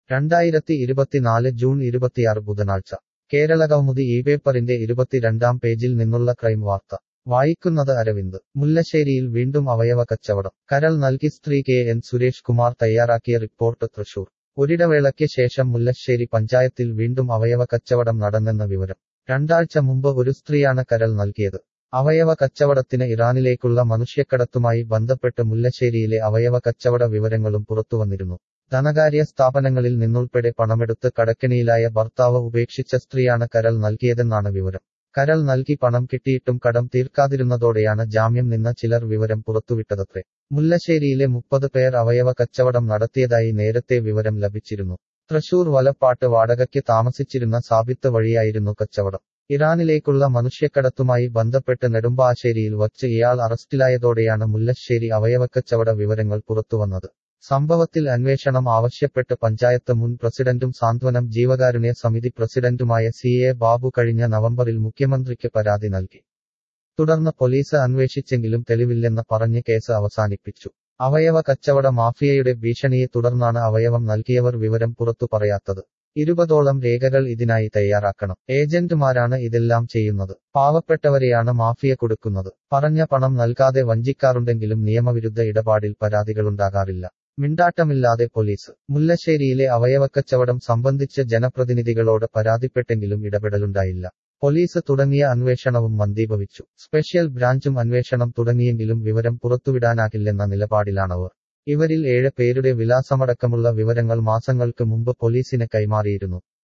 രണ്ടായിരത്തി ഇരുപത്തിനാല് ജൂൺ ഇരുപത്തിയാറ് ബുധനാഴ്ച കേരളകൗമുദി ഈ പേപ്പറിന്റെ ഇരുപത്തിരണ്ടാം പേജിൽ നിന്നുള്ള ക്രൈം വാർത്ത വായിക്കുന്നത് അരവിന്ദ് മുല്ലശ്ശേരിയിൽ വീണ്ടും അവയവ കച്ചവടം കരൾ നൽകി സ്ത്രീ കെ എൻ സുരേഷ് കുമാർ തയ്യാറാക്കിയ റിപ്പോർട്ട് തൃശൂർ ഒരിടവേളയ്ക്ക് ശേഷം മുല്ലശ്ശേരി പഞ്ചായത്തിൽ വീണ്ടും അവയവ കച്ചവടം നടന്നെന്ന വിവരം രണ്ടാഴ്ച മുമ്പ് ഒരു സ്ത്രീയാണ് കരൾ നൽകിയത് അവയവ കച്ചവടത്തിന് ഇറാനിലേക്കുള്ള മനുഷ്യക്കടത്തുമായി ബന്ധപ്പെട്ട് മുല്ലശ്ശേരിയിലെ അവയവ കച്ചവട വിവരങ്ങളും പുറത്തുവന്നിരുന്നു ധനകാര്യ സ്ഥാപനങ്ങളിൽ നിന്നുൾപ്പെടെ പണമെടുത്ത് കടക്കെണിയിലായ ഭർത്താവ് ഉപേക്ഷിച്ച സ്ത്രീയാണ് കരൾ നൽകിയതെന്നാണ് വിവരം കരൾ നൽകി പണം കിട്ടിയിട്ടും കടം തീർക്കാതിരുന്നതോടെയാണ് ജാമ്യം നിന്ന ചിലർ വിവരം പുറത്തുവിട്ടതത്രേ മുല്ലശ്ശേരിയിലെ മുപ്പത് പേർ അവയവ കച്ചവടം നടത്തിയതായി നേരത്തെ വിവരം ലഭിച്ചിരുന്നു തൃശൂർ വലപ്പാട്ട് വാടകയ്ക്ക് താമസിച്ചിരുന്ന സാബിത്ത് വഴിയായിരുന്നു കച്ചവടം ഇറാനിലേക്കുള്ള മനുഷ്യക്കടത്തുമായി ബന്ധപ്പെട്ട് നെടുമ്പാശ്ശേരിയിൽ വച്ച് ഇയാൾ അറസ്റ്റിലായതോടെയാണ് മുല്ലശ്ശേരി അവയവക്കച്ചവട വിവരങ്ങൾ പുറത്തുവന്നത് സംഭവത്തിൽ അന്വേഷണം ആവശ്യപ്പെട്ട് പഞ്ചായത്ത് മുൻ പ്രസിഡന്റും സാന്ത്വനം ജീവകാരുണ്യ സമിതി പ്രസിഡന്റുമായ സി എ ബാബു കഴിഞ്ഞ നവംബറിൽ മുഖ്യമന്ത്രിക്ക് പരാതി നൽകി തുടർന്ന് പോലീസ് അന്വേഷിച്ചെങ്കിലും തെളിവില്ലെന്ന് പറഞ്ഞ് കേസ് അവസാനിപ്പിച്ചു അവയവ കച്ചവട മാഫിയയുടെ ഭീഷണിയെ തുടർന്നാണ് അവയവം നൽകിയവർ വിവരം പുറത്തു പറയാത്തത് ഇരുപതോളം രേഖകൾ ഇതിനായി തയ്യാറാക്കണം ഏജന്റുമാരാണ് ഇതെല്ലാം ചെയ്യുന്നത് പാവപ്പെട്ടവരെയാണ് മാഫിയ കൊടുക്കുന്നത് പറഞ്ഞ പണം നൽകാതെ വഞ്ചിക്കാറുണ്ടെങ്കിലും നിയമവിരുദ്ധ ഇടപാടിൽ പരാതികളുണ്ടാകാറില്ല മിണ്ടാട്ടമില്ലാതെ പോലീസ് മുല്ലശ്ശേരിയിലെ അവയവക്കച്ചവടം സംബന്ധിച്ച് ജനപ്രതിനിധികളോട് പരാതിപ്പെട്ടെങ്കിലും ഇടപെടലുണ്ടായില്ല പോലീസ് തുടങ്ങിയ അന്വേഷണവും മന്ദീഭവിച്ചു സ്പെഷ്യൽ ബ്രാഞ്ചും അന്വേഷണം തുടങ്ങിയെങ്കിലും വിവരം പുറത്തുവിടാനാകില്ലെന്ന നിലപാടിലാണവർ ഇവരിൽ ഏഴ് പേരുടെ വിലാസമടക്കമുള്ള വിവരങ്ങൾ മാസങ്ങൾക്ക് മുമ്പ് പോലീസിന് കൈമാറിയിരുന്നു